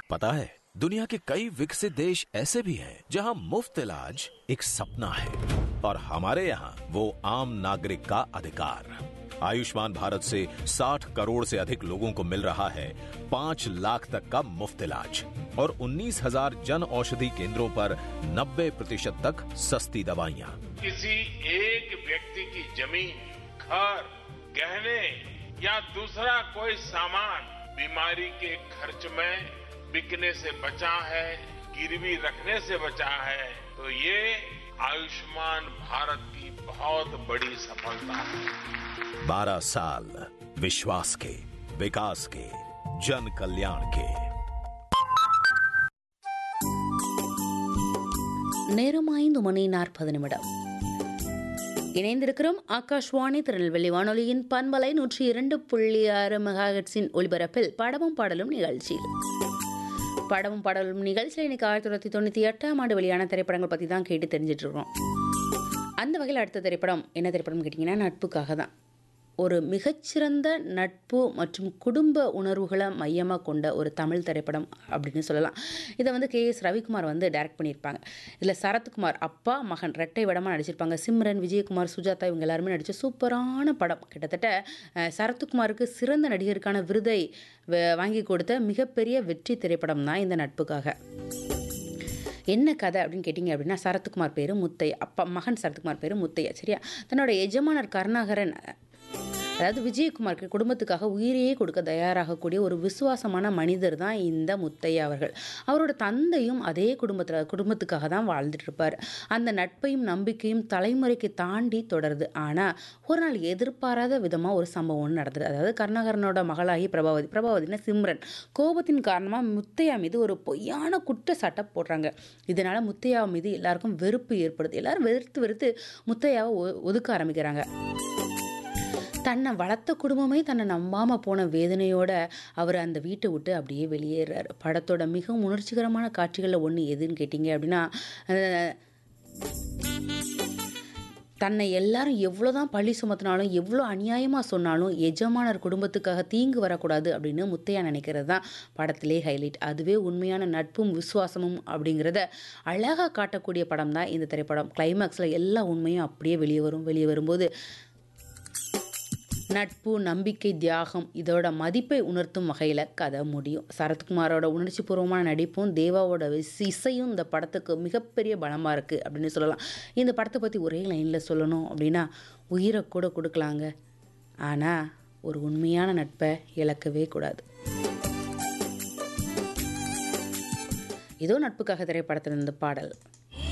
पता है दुनिया के कई विकसित देश ऐसे भी हैं जहां मुफ्त इलाज एक सपना है और हमारे यहाँ वो आम नागरिक का अधिकार आयुष्मान भारत से 60 करोड़ से अधिक लोगों को मिल रहा है पांच लाख तक का मुफ्त इलाज और 19,000 जन औषधि केंद्रों पर 90 प्रतिशत तक सस्ती दवाइयाँ किसी एक व्यक्ति की जमीन घर गहने या दूसरा कोई सामान बीमारी के खर्च में बिकने से बचा है गिरवी रखने से बचा है तो ये आयुष्मान भारत की बहुत बड़ी सफलता है 12 साल विश्वास के विकास के जन कल्याण के நேரம் ஐந்து மணி நாற்பது நிமிடம் இணைந்திருக்கிறோம் ஆகாஷ்வாணி திருநெல்வேலி வானொலியின் பண்பலை நூற்றி இரண்டு புள்ளி ஆறு மெகாஹெட்ஸின் ஒலிபரப்பில் படமும் பாடலும் நிகழ்ச்சியில் படமும் பாடலும் நிகழ்ச்சியில் இன்னைக்கு ஆயிரத்தி தொள்ளாயிரத்தி தொண்ணூற்றி எட்டாம் ஆண்டு வெளியான திரைப்படங்கள் பற்றி தான் கேட்டு தெரிஞ்சிட்டு இருக்கோம் அந்த வகையில் அடுத்த திரைப்படம் என்ன திரைப்படம் கேட்டிங்கன்னா நட்புக்காக தான் ஒரு மிகச்சிறந்த நட்பு மற்றும் குடும்ப உணர்வுகளை மையமாக கொண்ட ஒரு தமிழ் திரைப்படம் அப்படின்னு சொல்லலாம் இதை வந்து கே எஸ் ரவிக்குமார் வந்து டைரக்ட் பண்ணியிருப்பாங்க இதில் சரத்குமார் அப்பா மகன் ரெட்டை விடமாக நடிச்சிருப்பாங்க சிம்ரன் விஜயகுமார் சுஜாதா இவங்க எல்லாருமே நடித்த சூப்பரான படம் கிட்டத்தட்ட அஹ், சரத்குமாருக்கு சிறந்த நடிகருக்கான விருதை வ- வாங்கி கொடுத்த மிகப்பெரிய வெற்றி திரைப்படம் தான் இந்த நட்புக்காக என்ன கதை அப்படின்னு கேட்டிங்க அப்படின்னா சரத்குமார் பேர் முத்தையா அப்பா மகன் சரத்குமார் பேர் முத்தையா சரியா தன்னோட எஜமானர் கருணாகரன் அதாவது விஜயகுமாருக்கு குடும்பத்துக்காக உயிரையே கொடுக்க தயாராகக்கூடிய ஒரு விசுவாசமான மனிதர் தான் இந்த முத்தையா அவர்கள் அவரோட தந்தையும் அதே குடும்பத்தில் குடும்பத்துக்காக தான் வாழ்ந்துட்டு இருப்பார் அந்த நட்பையும் நம்பிக்கையும் தலைமுறைக்கு தாண்டி தொடருது ஆனால் ஒரு நாள் எதிர்பாராத விதமாக ஒரு சம்பவம் ஒன்று நடந்தது அதாவது கருணாகரனோட மகளாகி பிரபாவதி பிரபாவதினா சிம்ரன் கோபத்தின் காரணமாக முத்தையா மீது ஒரு பொய்யான குற்றச்சாட்டை போடுறாங்க இதனால் முத்தையா மீது எல்லாருக்கும் வெறுப்பு ஏற்படுது எல்லாரும் வெறுத்து வெறுத்து முத்தையாவை ஒ- ஒதுக்க ஆரம்பிக்கிறாங்க தன்னை வளர்த்த குடும்பமே தன்னை நம்பாம போன வேதனையோட அவர் அந்த வீட்டை விட்டு அப்படியே வெளியேறாரு படத்தோட மிகவும் உணர்ச்சிகரமான காட்சிகளில் ஒன்று எதுன்னு கேட்டிங்க அப்படின்னா அஹ், தன்னை எல்லாரும் எவ்வளோதான் பழி சுமத்தினாலும் எவ்வளோ அநியாயமாக சொன்னாலும் எஜமானர் குடும்பத்துக்காக தீங்கு வரக்கூடாது அப்படின்னு முத்தையா நினைக்கிறது தான் படத்திலே ஹைலைட் அதுவே உண்மையான நட்பும் விசுவாசமும் அப்படிங்கிறத அழகாக காட்டக்கூடிய படம் தான் இந்த திரைப்படம் கிளைமேக்ஸில் எல்லா உண்மையும் அப்படியே வெளியே வரும் வெளியே வரும்போது நட்பு நம்பிக்கை தியாகம் இதோட மதிப்பை உணர்த்தும் வகையில் கதை முடியும் சரத்குமாரோட உணர்ச்சிபூர்வமான நடிப்பும் தேவாவோட இஸ்- இசையும் இந்த படத்துக்கு மிகப்பெரிய பலமாக இருக்குது அப்படின்னு சொல்லலாம் இந்த படத்தை பற்றி ஒரே லைனில் சொல்லணும் அப்படின்னா உயிரை கூட கொடுக்கலாங்க ஆனால் ஒரு உண்மையான நட்பை இழக்கவே கூடாது இதோ நட்புக்காக திரைப்படத்தில் இருந்த பாடல்